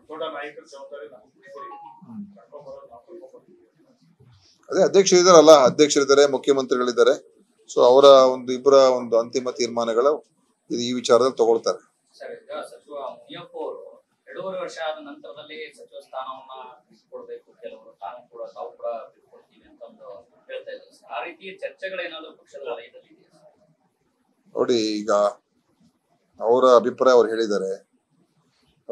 ದೊಡ್ಡ ನಾಯಕರ ಜವಾಬ್ದಾರಿ ನಾವು ಕರ್ಕೊಂಡ್ಬರೋದು ನಾವು ಕರ್ಕೊಂಡ್ಬರ್ತೀವಿ ಅದೇ ಅಧ್ಯಕ್ಷರು ಇದಾರಲ್ಲ ಅಧ್ಯಕ್ಷರಿದ್ದಾರೆ ಮುಖ್ಯಮಂತ್ರಿಗಳಿದ್ದಾರೆ ಸೊ ಅವರ ಒಂದು ಇಬ್ಬರ ಒಂದು ಅಂತಿಮ ತೀರ್ಮಾನಗಳು ಇದು ಈ ವಿಚಾರದಲ್ಲಿ ತಗೊಳ್ತಾರೆ ಸರ್ ಈಗ ಸಚಿವ ಮುನಿಯಪ್ಪ ಅವರು ಎರಡೂವರೆ ವರ್ಷ ಆದ ನಂತರದಲ್ಲಿ ಸಚಿವ ಸ್ಥಾನವನ್ನ ಬಿಟ್ಕೊಡ್ಬೇಕು ಕೆಲವರು ತಾನು ಕೂಡ ತಾವು ಕೂಡ ಬಿಟ್ಕೊಡ್ತೀವಿ ಅಂತ ಒಂದು ಹೇಳ್ತಾ ಇದ್ದಾರೆ ಸರ್. ಆ ರೀತಿ ಚರ್ಚೆಗಳೇನಾದ್ರು ಪಕ್ಷದ ವಲಯದಲ್ಲಿ ಇದೆಯಾ ಸರ್? ನೋಡಿ ಈಗ ಅವರ ಅಭಿಪ್ರಾಯ ಅವ್ರು ಹೇಳಿದ್ದಾರೆ ಆ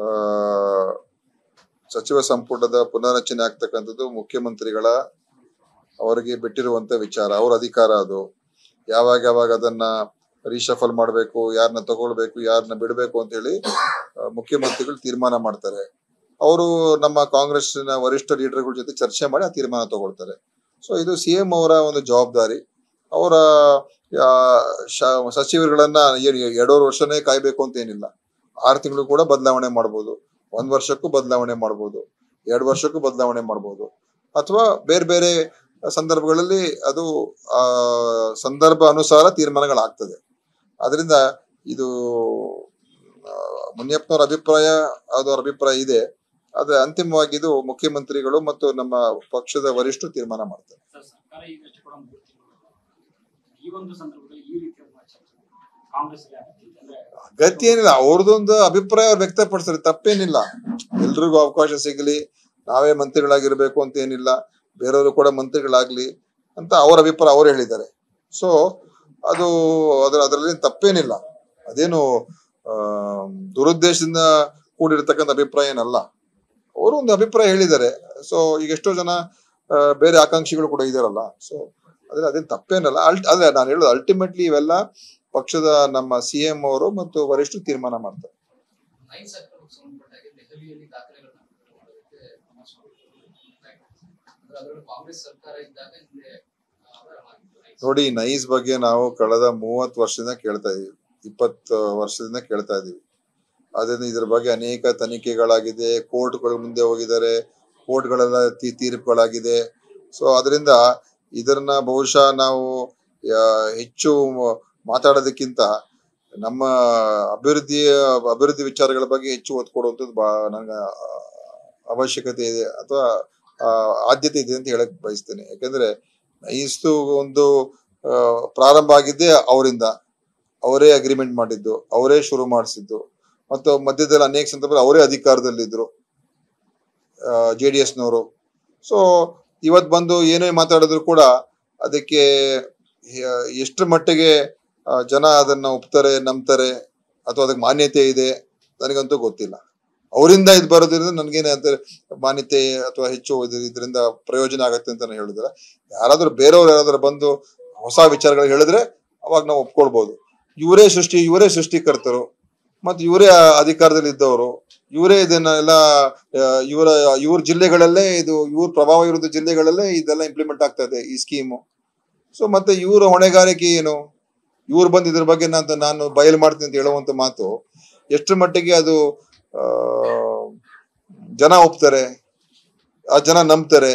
ಸಚಿವ ಸಂಪುಟದ ಪುನರಚನೆ ಆಗ್ತಕ್ಕಂಥದ್ದು ಮುಖ್ಯಮಂತ್ರಿಗಳ ಅವರಿಗೆ ಬಿಟ್ಟಿರುವಂತ ವಿಚಾರ ಅವ್ರ ಅಧಿಕಾರ ಅದು ಯಾವಾಗ ಯಾವಾಗ ಅದನ್ನ ರೀಶಫಲ್ ಮಾಡಬೇಕು ಯಾರನ್ನ ತಗೊಳ್ಬೇಕು ಯಾರನ್ನ ಬಿಡಬೇಕು ಅಂತ ಹೇಳಿ ಆ, ಮುಖ್ಯಮಂತ್ರಿಗಳು ತೀರ್ಮಾನ ಮಾಡ್ತಾರೆ ಅವರು ನಮ್ಮ ಕಾಂಗ್ರೆಸ್ನ ವರಿಷ್ಠ ಲೀಡರ್ಗಳ ಜೊತೆ ಚರ್ಚೆ ಮಾಡಿ ಆ ತೀರ್ಮಾನ ತಗೊಳ್ತಾರೆ ಸೊ ಇದು ಸಿ ಎಂ ಅವರ ಒಂದು ಜವಾಬ್ದಾರಿ ಅವರ ಆ, ಶ- ಸಚಿವರುಗಳನ್ನ ಏನು ಎರಡೂವರೆ ವರ್ಷನೇ ಕಾಯ್ಬೇಕು ಅಂತ ಏನಿಲ್ಲ ಆರು ತಿಂಗಳು ಕೂಡ ಬದಲಾವಣೆ ಮಾಡ್ಬೋದು ಒಂದ್ ವರ್ಷಕ್ಕೂ ಬದಲಾವಣೆ ಮಾಡ್ಬೋದು ಎರಡು ವರ್ಷಕ್ಕೂ ಬದಲಾವಣೆ ಮಾಡ್ಬೋದು ಅಥವಾ ಬೇರೆ ಬೇರೆ ಸಂದರ್ಭಗಳಲ್ಲಿ ಅದು ಆ ಸಂದರ್ಭ ಅನುಸಾರ ತೀರ್ಮಾನಗಳಾಗ್ತದೆ ಅದರಿಂದ ಇದು ಆ, ಮುನಿಯಪ್ಪನವರ ಅಭಿಪ್ರಾಯ ಅದು ಅವ್ರ ಅಭಿಪ್ರಾಯ ಇದೆ ಆದ್ರೆ ಅಂತಿಮವಾಗಿ ಇದು ಮುಖ್ಯಮಂತ್ರಿಗಳು ಮತ್ತು ನಮ್ಮ ಪಕ್ಷದ ವರಿಷ್ಠರು ತೀರ್ಮಾನ ಮಾಡ್ತಾರೆ ಸರ್ ಸರ್ಕಾರ ಈಗಷ್ಟೇ ಕೂಡ ಮೂರು ತಿಂಗಳು ಈ ಒಂದು ಸಂದರ್ಭದಲ್ಲಿ ಈ ರೀತಿಯ ಚರ್ಚೆ ಕಾಂಗ್ರೆಸ್ಗೆ ಅಗತ್ಯ ಇದೆ. ಅಂದ್ರೆ ಅಗತ್ಯ ಏನಿಲ್ಲ ಅವ್ರದ್ದೊಂದು ಅಭಿಪ್ರಾಯ ಅವ್ರು ವ್ಯಕ್ತಪಡಿಸ್ತಾರೆ ತಪ್ಪೇನಿಲ್ಲ ಎಲ್ರಿಗೂ ಅವಕಾಶ ಸಿಗಲಿ ನಾವೇ ಮಂತ್ರಿಗಳಾಗಿರ್ಬೇಕು ಅಂತ ಏನಿಲ್ಲ ಬೇರೆಯವರು ಕೂಡ ಮಂತ್ರಿಗಳಾಗ್ಲಿ ಅಂತ ಅವ್ರ ಅಭಿಪ್ರಾಯ ಅವ್ರು ಹೇಳಿದ್ದಾರೆ ಸೊ ಅದು ಅದ್ರ ಅದರಲ್ಲಿ ತಪ್ಪೇನಿಲ್ಲ ಅದೇನು ಆ, ದುರುದ್ದೇಶದಿಂದ ಕೂಡಿರ್ತಕ್ಕಂಥ ಅಭಿಪ್ರಾಯ ಏನಲ್ಲ ಅವರು ಒಂದು ಅಭಿಪ್ರಾಯ ಹೇಳಿದ್ದಾರೆ ಸೊ ಈಗ ಎಷ್ಟೋ ಜನ ಆ, ಬೇರೆ ಆಕಾಂಕ್ಷಿಗಳು ಕೂಡ ಇದಾರಲ್ಲ ಸೊ ಅದ್ರ ಅದೇನು ತಪ್ಪೇನಲ್ಲ ಅಲ್ಟ್ ಅದೇ ನಾನು ಹೇಳೋದು ಅಲ್ಟಿಮೇಟ್ಲಿ ಇವೆಲ್ಲ ಪಕ್ಷದ ನಮ್ಮ ಸಿ ಎಂ ಅವರು ಮತ್ತು ವರಿಷ್ಠರು ತೀರ್ಮಾನ ಮಾಡ್ತಾರೆ ನೈಸ್ ಸರ್ಕಾರಕ್ಕೆ ಸಂಬಂಧಪಟ್ಟಾಗೆ ದೆಹಲಿಯಲ್ಲಿ ದಾಖಲೆಗಳನ್ನ ಮಾಡೋದಕ್ಕೆ ಅಂದ್ರೆ ಅದರಲ್ಲೂ ಕಾಂಗ್ರೆಸ್ ಸರ್ಕಾರ ಇದ್ದಾಗ ಹಿಂದೆ ಹಗರಣ ಆಗಿತ್ತು ನೈಸ್. ನೋಡಿ ನೈಸ್ ಬಗ್ಗೆ ನಾವು ಕಳೆದ ಮೂವತ್ತು ವರ್ಷದಿಂದ ಕೇಳ್ತಾ ಇದೀವಿ ಇಪ್ಪತ್ತು ವರ್ಷದಿಂದ ಕೇಳ್ತಾ ಇದೀವಿ ಅದರಿಂದ ಇದ್ರ ಬಗ್ಗೆ ಅನೇಕ ತನಿಖೆಗಳಾಗಿದೆ ಕೋರ್ಟ್ಗಳ ಮುಂದೆ ಹೋಗಿದ್ದಾರೆ ಕೋರ್ಟ್ಗಳೆಲ್ಲ ತೀ ತೀರ್ಪುಗಳಾಗಿದೆ ಸೊ ಅದರಿಂದ ಇದನ್ನ ಬಹುಶಃ ನಾವು ಆ, ಹೆಚ್ಚು ಮಾತಾಡೋದಕ್ಕಿಂತ ನಮ್ಮ ಅಭಿವೃದ್ಧಿ ಅಭಿವೃದ್ಧಿ ವಿಚಾರಗಳ ಬಗ್ಗೆ ಹೆಚ್ಚು ಒತ್ತು ಕೊಡುವಂಥದ್ದು ಬಾ ನನಗೆ ಅವಶ್ಯಕತೆ ಇದೆ ಅಥವಾ ಆ, ಆದ್ಯತೆ ಇದೆ ಅಂತ ಹೇಳಕ್ ಬಯಸ್ತೇನೆ ಯಾಕಂದ್ರೆ ನೈಸ್ತು ಒಂದು ಆ, ಪ್ರಾರಂಭ ಆಗಿದ್ದೇ ಅವರಿಂದ ಅವರೇ ಅಗ್ರಿಮೆಂಟ್ ಮಾಡಿದ್ದು ಅವರೇ ಶುರು ಮಾಡಿಸಿದ್ದು ಮತ್ತು ಮಧ್ಯದಲ್ಲಿ ಅನೇಕ ಸಂದರ್ಭದಲ್ಲಿ ಅವರೇ ಅಧಿಕಾರದಲ್ಲಿದ್ರು ಜೆ ಡಿ ಎಸ್ನವರು ಸೊ ಇವತ್ ಬಂದು ಏನೇ ಮಾತಾಡಿದ್ರು ಕೂಡ ಅದಕ್ಕೆ ಯ- ಎಷ್ಟರ ಮಟ್ಟಿಗೆ ಆ, ಜನ ಅದನ್ನ ಒಪ್ತಾರೆ ನಂಬ್ತಾರೆ ಅಥವಾ ಅದಕ್ಕೆ ಮಾನ್ಯತೆ ಇದೆ ನನಗಂತೂ ಗೊತ್ತಿಲ್ಲ ಅವರಿಂದ ಇದು ಬರೋದ್ರಿಂದ ನನಗೇನೆ ಅಂತ ಮಾನ್ಯತೆ ಅಥವಾ ಹೆಚ್ಚು ಇದು- ಇದರಿಂದ ಪ್ರಯೋಜನ ಆಗತ್ತೆ ಅಂತ ನಾನು ಹೇಳಿದ್ರೆ ಯಾರಾದ್ರೂ ಬೇರೆಯವ್ರು ಯಾರಾದ್ರೂ ಬಂದು ಹೊಸ ವಿಚಾರಗಳು ಹೇಳಿದ್ರೆ ಅವಾಗ ನಾವು ಒಪ್ಕೊಳ್ಬಹುದು ಇವರೇ ಸೃಷ್ಟಿ ಇವರೇ ಸೃಷ್ಟಿಕರ್ತರು ಮತ್ತು ಇವರೇ ಅಧಿಕಾರದಲ್ಲಿ ಇದ್ದವರು ಇವರೇ ಇದನ್ನ ಎಲ್ಲ ಆ, ಇವರ ಇವ್ರ ಜಿಲ್ಲೆಗಳಲ್ಲೇ ಇದು ಇವ್ರ ಪ್ರಭಾವ ಇರೋದು ಜಿಲ್ಲೆಗಳಲ್ಲೇ ಇದೆಲ್ಲ ಇಂಪ್ಲಿಮೆಂಟ್ ಆಗ್ತಾ ಇದೆ ಈ ಸ್ಕೀಮು ಸೊ ಮತ್ತೆ ಇವರ ಹೊಣೆಗಾರಿಕೆ ಏನು ಇವ್ರು ಬಂದು ಇದ್ರ ಬಗ್ಗೆ ನಾನು ನಾನು ಬಯಲು ಮಾಡ್ತೀನಿ ಅಂತ ಹೇಳುವಂತ ಮಾತು ಎಷ್ಟರ ಮಟ್ಟಿಗೆ ಅದು ಆ, ಜನ ಒಪ್ತಾರೆ ಆ ಜನ ನಂಬ್ತಾರೆ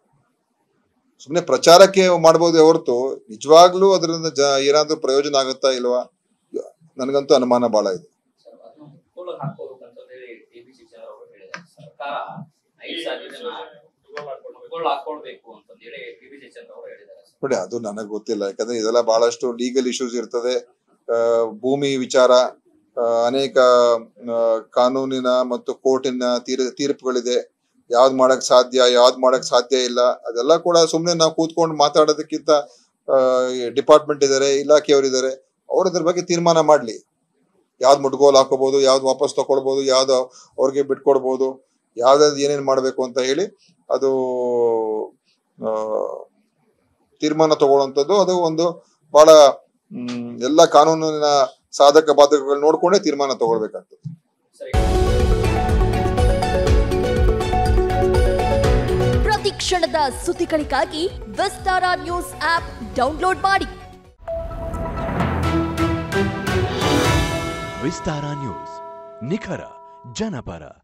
ಸುಮ್ಮನೆ ಪ್ರಚಾರಕ್ಕೆ ಮಾಡ್ಬೋದು ಹೊರತು ನಿಜವಾಗ್ಲೂ ಅದರಿಂದ ಜ ಏನಾದ್ರೂ ಪ್ರಯೋಜನ ಆಗುತ್ತಾ ಇಲ್ವಾ ನನಗಂತೂ ಅನುಮಾನ ಬಹಳ ಇದೆ ಸರ್, ಅದನ್ನ ಮುಕ್ಕೋಲು ಹಾಕೋಬೇಕು ಅಂತ ಹೇಳಿ ಡಿ ಬಿ ಚಂದ್ರ ಅವರು ಹೇಳಿದ್ದಾರೆ ಸರ್ಕಾರ ನೈಸ್ ಆಗಿ ಇದನ್ನ ಮುಕ್ಕೋಲು ಹಾಕೊಳ್ಬೇಕು ಅಂತ ಹೇಳಿ ಡಿ ಬಿ ಚಂದ್ರ ಅವರು ಹೇಳಿದ್ದಾರೆ ಸರ್. ನೋಡಿ ಅದು ನನಗೆ ಗೊತ್ತಿಲ್ಲ ಯಾಕಂದ್ರೆ ಇದೆಲ್ಲ ಬಹಳಷ್ಟು ಲೀಗಲ್ ಇಶ್ಯೂಸ್ ಇರ್ತದೆ ಆ, ಭೂಮಿ ವಿಚಾರ ಆ, ಅನೇಕ ಆ, ಕಾನೂನಿನ ಮತ್ತು ಕೋರ್ಟಿನ ತೀರ್ ತೀರ್ಪುಗಳಿದೆ ಯಾವ್ದು ಮಾಡಕ್ ಸಾಧ್ಯ ಯಾವ್ದು ಮಾಡಕ್ ಸಾಧ್ಯ ಇಲ್ಲ ಅದೆಲ್ಲ ಕೂಡ ಸುಮ್ಮನೆ ನಾವು ಕೂತ್ಕೊಂಡು ಮಾತಾಡೋದಕ್ಕಿಂತ ಡಿಪಾರ್ಟ್ಮೆಂಟ್ ಇದಾರೆ ಇಲಾಖೆಯವರು ಇದಾರೆ ಅವ್ರ ಅದ್ರ ಬಗ್ಗೆ ತೀರ್ಮಾನ ಮಾಡ್ಲಿ ಯಾವ್ದು ಮುಟ್ಗೋಲ್ ಹಾಕೋಬಹುದು ಯಾವ್ದು ವಾಪಸ್ ತಗೊಳ್ಬಹುದು ಯಾವ್ದು ಅವ್ರಿಗೆ ಬಿಟ್ಕೊಡ್ಬೋದು ಯಾವ್ದಾದ್ರು ಏನೇನ್ ಮಾಡ್ಬೇಕು ಅಂತ ಹೇಳಿ ಅದು ಆ, ತೀರ್ಮಾನ ತಗೊಳ್ಳುವಂಥದ್ದು ಅದು ಒಂದು ಬಹಳ ಹ್ಮ್, ಎಲ್ಲ ಕಾನೂನಿನ ಸಾಧಕ ಬಾಧಕಗಳು ನೋಡ್ಕೊಂಡೇ ತೀರ್ಮಾನ ತಗೊಳ್ಬೇಕಾಗ್ತದೆ ಸರಿ ಪ್ರತಿ ಕ್ಷಣದ ಸುದ್ದಿಗಳಿಗಾಗಿ ವಿಸ್ತಾರ ನ್ಯೂಸ್ ಆಪ್ ಡೌನ್ಲೋಡ್ ಮಾಡಿ ವಿಸ್ತಾರ ನ್ಯೂಸ್ ನಿಖರ ಜನಪರ